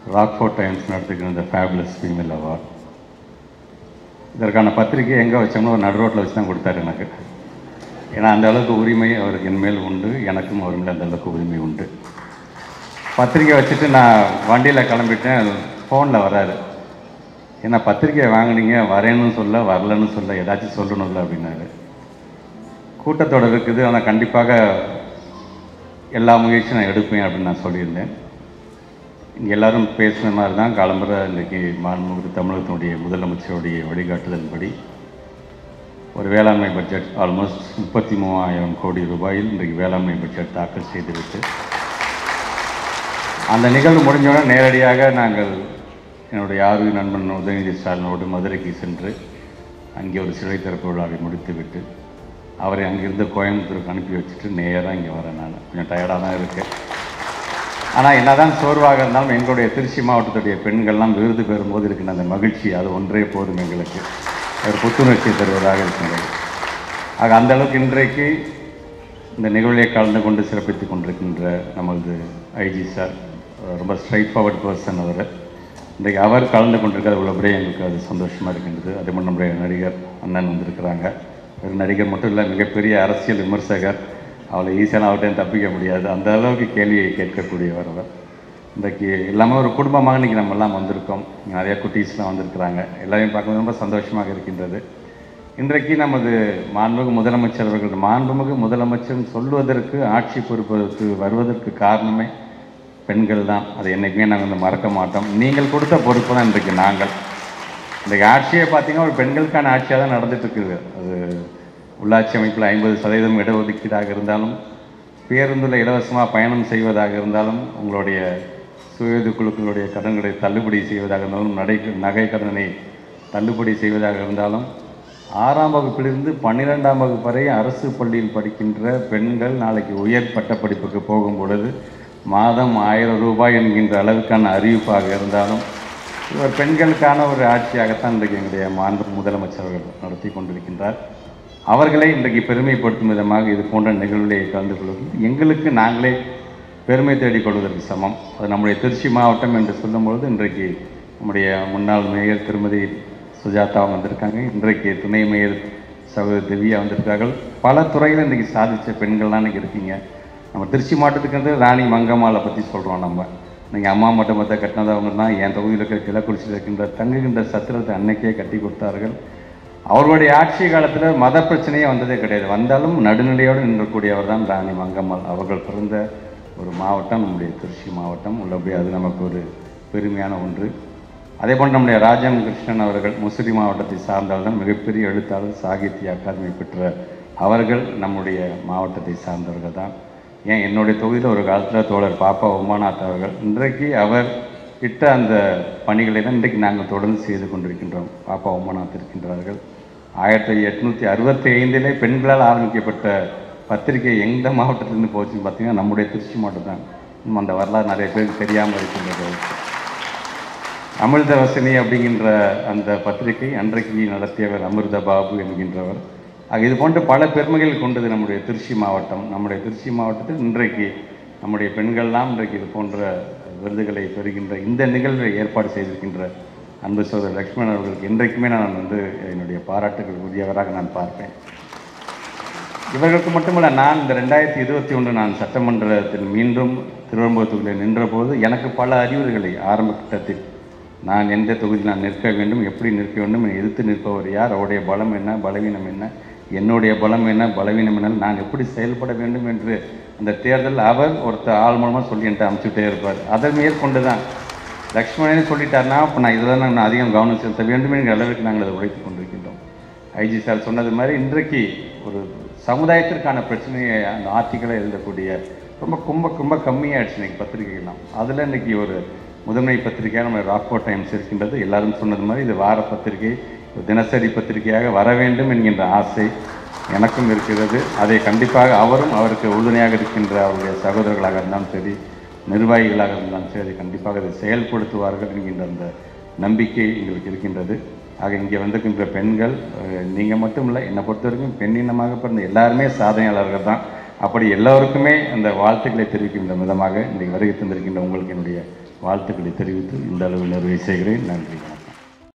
Rockford times நடத்துகிற இந்த fabulous female award இதற்கான பத்திரிக்கை எங்கே வச்சோம்னா ஒரு நடு ரோட்டில் வச்சு தான் கொடுத்தாரு எனக்கு ஏன்னா அந்த அளவுக்கு உரிமை அவருக்கு என் மேல் உண்டு எனக்கும் அவர் மேல் அந்த அளவுக்கு உரிமை உண்டு பத்திரிக்கை வச்சுட்டு நான் வண்டியில் கிளம்பிட்டேன் ஃபோனில் வராரு ஏன்னா பத்திரிக்கை வாங்குனீங்க வரேன்னு சொல்ல வரலன்னு சொல்ல ஏதாச்சும் சொல்லணும்ல அப்படின்னாரு கூட்டத்தொடர் இருக்குது ஆனால் கண்டிப்பாக எல்லா முயற்சியும் நான் எடுப்பேன் அப்படின்னு நான் சொல்லியிருந்தேன் இங்கே எல்லாரும் பேசின மாதிரி தான் காலம்புற இன்றைக்கி மாண்புமிகு தமிழகத்தினுடைய முதலமைச்சருடைய வழிகாட்டுதல்படி ஒரு வேளாண்மை பட்ஜெட் ஆல்மோஸ்ட் முப்பத்தி மூவாயிரம் கோடி ரூபாயில் இன்றைக்கு வேளாண்மை பட்ஜெட் தாக்கல் செய்துவிட்டு அந்த நிகழ்வு முடிஞ்சவுடனே நேரடியாக நாங்கள் என்னுடைய ஆர்வி நண்பன் உதயநிதி ஸ்டாலினோடு மதுரைக்கு சென்று அங்கே ஒரு சிலை திறப்பு விழாவை முடித்துவிட்டு அவரை அங்கிருந்து கோயம்புத்தூருக்கு அனுப்பி வச்சுட்டு நேராக இங்கே வரேன் நான் கொஞ்சம் டயர்டாக தான் இருக்குது ஆனால் என்னதான் சோர்வாக இருந்தாலும் எங்களுடைய திருச்சி மாவட்டத்துடைய பெண்கள்லாம் விருது பெறும்போது இருக்கின்ற அந்த மகிழ்ச்சி அது ஒன்றே போதும் எங்களுக்கு ஒரு புத்துணர்ச்சி தருவதாக இருக்கின்றது ஆக அந்த அளவுக்கு இன்றைக்கு இந்த நிகழ்விலே கலந்து கொண்டு சிறப்பித்துக் கொண்டிருக்கின்ற நமது ஐஜி சார் ரொம்ப ஸ்ட்ரைட் ஃபார்வர்ட் பர்சன் அவர் இன்றைக்கு அவர் கலந்து கொண்டிருக்கிறது உள்ளபடியே எங்களுக்கு அது சந்தோஷமாக இருக்கின்றது அதே மாதிரி நம்முடைய நடிகர் அண்ணன் வந்திருக்கிறாங்க ஒரு நடிகர் மட்டும் இல்லை மிகப்பெரிய அரசியல் விமர்சகர் அவளை ஈஸியான அவர்கிட்ட தப்பிக்க முடியாது அந்த அளவுக்கு கேள்வியை கேட்கக்கூடியவர் அவர் இன்றைக்கு எல்லாமே ஒரு குடும்பமாக இன்றைக்கி நம்ம எல்லாம் வந்திருக்கோம் இங்க நிறைய குட்டீஸ்லாம் வந்திருக்கிறாங்க எல்லாரையும் பார்க்கும்போது ரொம்ப சந்தோஷமாக இருக்கின்றது இன்றைக்கு நமது மாண்புமிகு முதலமைச்சர் அவர்கள் மாண்புமிகு முதலமைச்சர் சொல்வதற்கு ஆட்சி பொறுப்பதற்கு வருவதற்கு காரணமே பெண்கள் தான் அதை என்றைக்குமே நாங்கள் வந்து மறக்க மாட்டோம் நீங்கள் கொடுத்த பொறுப்பு தான் இன்றைக்கு நாங்கள் இன்றைக்கு ஆட்சியை பார்த்தீங்கன்னா ஒரு பெண்களுக்கான ஆட்சியாக தான் நடந்துட்டு இருக்குது அது உள்ளாட்சி அமைப்பில் ஐம்பது சதவீதம் இடஒதுக்கீடாக இருந்தாலும் பேருந்தில் இலவசமாக பயணம் செய்வதாக இருந்தாலும் உங்களுடைய சுயது குழுக்களுடைய கடன்களை தள்ளுபடி செய்வதாக இருந்தாலும் நடை நகை கடனை தள்ளுபடி செய்வதாக இருந்தாலும் ஆறாம் வகுப்பிலிருந்து பன்னிரெண்டாம் வகுப்பு வரை அரசு பள்ளியில் படிக்கின்ற பெண்கள் நாளைக்கு உயர் பட்டப்படிப்புக்கு போகும் பொழுது மாதம் ஆயிரம் ரூபாய் என்கின்ற அளவுக்கான அறிவிப்பாக இருந்தாலும் இவர் பெண்களுக்கான ஒரு ஆட்சியாகத்தான் இன்றைக்கு எங்களுடைய மாண்பு முதலமைச்சர் அவர்கள் நடத்தி கொண்டிருக்கின்றார் அவர்களை இன்றைக்கு பெருமைப்படுத்தும் விதமாக இது போன்ற நிகழ்வுகளை கலந்து கொள்வது எங்களுக்கு நாங்களே பெருமை தேடிக் கொள்வதற்கு சமம் அது நம்முடைய திருச்சி மாவட்டம் என்று சொல்லும்பொழுது இன்றைக்கு நம்முடைய முன்னாள் மேயர் திருமதி சுஜாதா வந்திருக்காங்க இன்றைக்கு துணை மேயர் சகோதரி திவ்யா வந்திருக்கார்கள் பல துறையில் இன்றைக்கி சாதித்த பெண்கள்லாம் இன்றைக்கி இருக்கீங்க நம்ம திருச்சி மாவட்டத்துக்கு வந்து ராணி மங்கம்மாளை பற்றி சொல்கிறோம் நம்ம நீங்கள் அம்மா மட்டும் மொத்த கட்டினதவங்க தான் என் தொகுதியில் இருக்கிற கிழக்குறிச்சியில் இருக்கின்ற தங்குகின்ற சத்திரத்தை அன்னைக்கே கட்டி கொடுத்தார்கள் அவர்களுடைய ஆட்சி காலத்தில் மத பிரச்சனையே வந்ததே கிடையாது வந்தாலும் நடுநிலையோடு நின்றக்கூடியவர் தான் ராணி மங்கம்மாள் அவர்கள் பிறந்த ஒரு மாவட்டம் நம்முடைய திருச்சி மாவட்டம் உள்ளபடி அது நமக்கு ஒரு பெருமையான ஒன்று அதே போன்று நம்முடைய ராஜம் கிருஷ்ணன் அவர்கள் முசிறி மாவட்டத்தை சார்ந்தவர் தான் மிகப்பெரிய எழுத்தாளர் சாகித்ய அகாதமி பெற்ற அவர்கள் நம்முடைய மாவட்டத்தை சார்ந்தவர்கள் தான் ஏன் என்னுடைய தொகுதியில் ஒரு காலத்தில் தோழர் பாப்பா உமாநாத் அவர்கள் இன்றைக்கு அவர் இட்ட அந்த பணிகளை தான் இன்றைக்கு நாங்கள் தொடர்ந்து செய்து கொண்டிருக்கின்றோம் பாப்பா உமாநாத் இருக்கின்றார்கள் ஆயிரத்தி எட்நூற்றி அறுபத்தி ஐந்திலே பெண்களால் ஆரம்பிக்கப்பட்ட பத்திரிகை எந்த மாவட்டத்திலிருந்து போச்சுன்னு பார்த்தீங்கன்னா நம்முடைய திருச்சி மாவட்டம் தான் இன்னும் அந்த வரலாறு நிறைய பேருக்கு தெரியாமல் இருக்கின்றது அமிர்தவசினி அப்படிங்கின்ற அந்த பத்திரிகை அன்றைக்கு நடத்தியவர் அமிர்த பாபு என்கின்றவர் ஆக இது போன்ற பல பெருமைகள் கொண்டது நம்முடைய திருச்சி மாவட்டம் நம்முடைய திருச்சி மாவட்டத்தில் இன்றைக்கு நம்முடைய பெண்கள்லாம் இன்றைக்கு இது போன்ற விருதுகளை பெறுகின்ற இந்த நிகழ்வை ஏற்பாடு செய்திருக்கின்ற அன்பு சோதரர் லக்ஷ்மணன் அவர்களுக்கு இன்றைக்குமே நான் வந்து என்னுடைய பாராட்டுகள் உரியவராக நான் பார்ப்பேன் இவர்களுக்கு மட்டுமல்ல நான் இந்த ரெண்டாயிரத்தி இருபத்தி ஒன்று நான் சட்டமன்றத்தில் மீண்டும் திருவம்பூர் தொகுதியில் நின்றபோது எனக்கு பல அறிவுரைகளை ஆரம்ப கட்டத்தில் நான் எந்த தொகுதியில் நான் நிற்க வேண்டும் எப்படி நிற்க வேண்டும் என்னை எதிர்த்து நிற்பவர் யார் அவருடைய பலம் என்ன பலவீனம் என்ன என்னுடைய பலம் என்ன பலவீனம் என்ன நான் எப்படி செயல்பட வேண்டும் என்று அந்த தேர்தல் அவர் ஒருத்தர் ஆள் மூலமாக சொல்லி என்கிட்ட அனுப்பிச்சுட்டே இருப்பார் அதை மேற்கொண்டு தான் லக்ஷ்மணனே சொல்லிட்டாருன்னா அப்போ நான் இதில் நான் அதிகம் கவனம் செலுத்த வேண்டும் என்கிற அளவுக்கு நாங்கள் அதை உழைத்து கொண்டிருக்கின்றோம் ஐஜி சார் சொன்னது மாதிரி இன்றைக்கு ஒரு சமுதாயத்திற்கான பிரச்சனையை அந்த ஆர்டிக்கலை எழுதக்கூடிய ரொம்ப ரொம்ப ரொம்ப கம்மியாகிடுச்சு இன்னைக்கு பத்திரிகைகள்லாம் அதில் இன்னைக்கு ஒரு முதன்மை பத்திரிகையாக நம்ம ராக்போர்ட் டைம்ஸ் இருக்கின்றது எல்லாரும் சொன்னது மாதிரி இது வார பத்திரிகை ஒரு தினசரி பத்திரிகையாக வர வேண்டும் என்கின்ற ஆசை எனக்கும் இருக்கிறது அதை கண்டிப்பாக அவரும் அவருக்கு உறுதுணையாக இருக்கின்ற அவருடைய சகோதரர்களாக இருந்தாலும் சரி நிர்வாகிகளாக இருந்தாலும் சரி கண்டிப்பாக அதை செயல்படுத்துவார்கள் என்கின்ற அந்த நம்பிக்கை எங்களுக்கு இருக்கின்றது ஆக இங்கே வந்திருக்கின்ற பெண்கள் நீங்கள் மட்டும் இல்லை என்னை பொறுத்த வரைக்கும் பெண்ணினமாக பிறந்த எல்லாருமே சாதனையாளர்கள் தான் அப்படி எல்லோருக்குமே அந்த வாழ்த்துக்களை தெரிவிக்கின்ற விதமாக இன்றைக்கு வருகை தந்திருக்கின்ற உங்களுக்கு என்னுடைய வாழ்த்துக்களை தெரிவித்து இந்த அளவில் நிறைவு செய்கிறேன் நன்றி